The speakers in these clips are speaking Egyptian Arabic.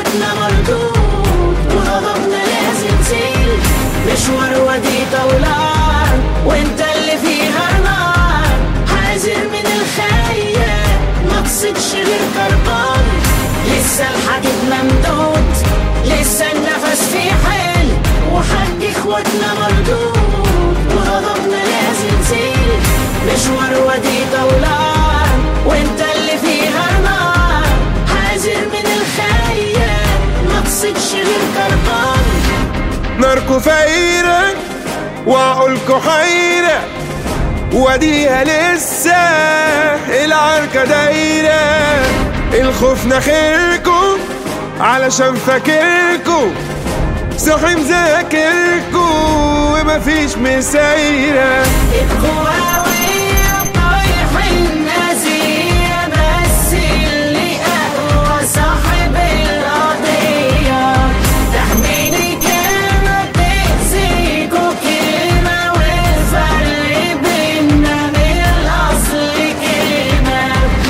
اخواتنا مردود وغضبنا لازم زيل مشوار ودي طولان وانت اللي فيها نار حذر من الخيال ما تصيدش غير كربان لسه الحديد ممدود لسه النفس في حيل وحق اخواتنا مردود وغضبنا لازم زيل مشوار ودي طولان وانت اللي فيها نار حذر من الخيال ما تصيدش غير كربان ناركو فايرة وعقولكو حيرة وديها لسه العركة دايرة الخوف ناخركو علشان فاكركو صاحي مذاكركو ومفيش مسايرة القواوية طايحين نازية بس اللي أقوى صاحب القضية تحميلي كلمة تأذيكوا كلمة والفرق بينا من الأصل كلمة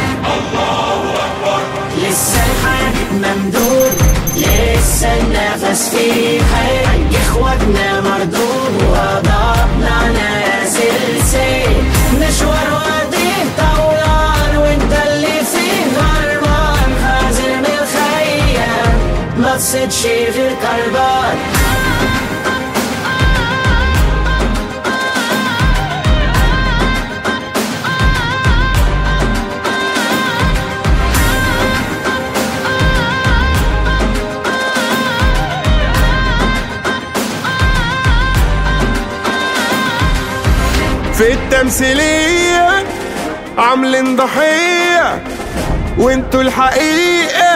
لسه الحديد ممدود لسه النفس فيه حي اخواتنا مردود وضعنا نازل سيل مشوار وديه طولان وانت اللي فيه غربان خازن من الخيام ما تصيدش غير كربان في التمثيلية عاملين ضحية وانتوا الحقيقة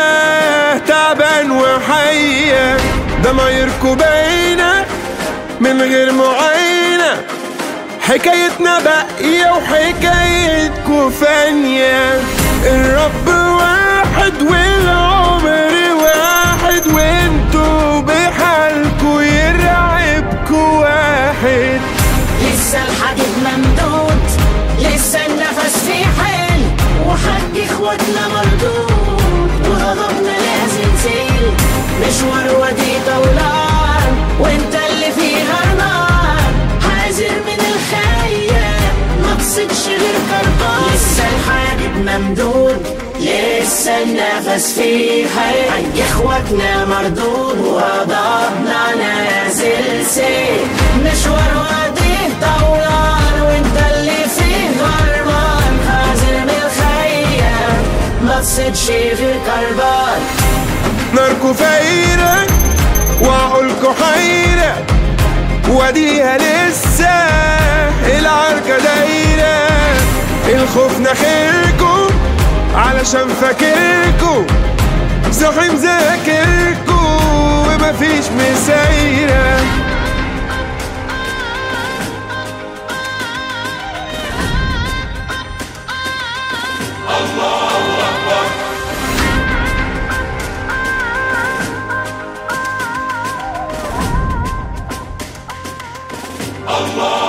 تعبان وحية ضمايركوا باينة من غير معاينة حكايتنا باقية وحكايتكوا فانية الرب واحد والعمر واحد وانتوا بحالكوا يرعبكوا واحد لسه الحديد ممدود لسه النفس في حيل وحق اخواتنا مردود وغضبنا لازم زيل مشوار ودي طولان وانت اللي فيها نار حذر من الخيام ما تصيدش غير كربان لسه الحديد ممدود لسه النفس في حيل حق اخواتنا مردود وغضبنا نازل سيل مشوار ودي طولان وانت اللي فيه غربان خازن من الخيام ما تصيدش غير كربان ناركو فايرة وعقولكو حيرة وديها لسه العركة دايرة الخوف ناخركو علشان فاكركو صاحي مذاكركو ومفيش مسايرة الله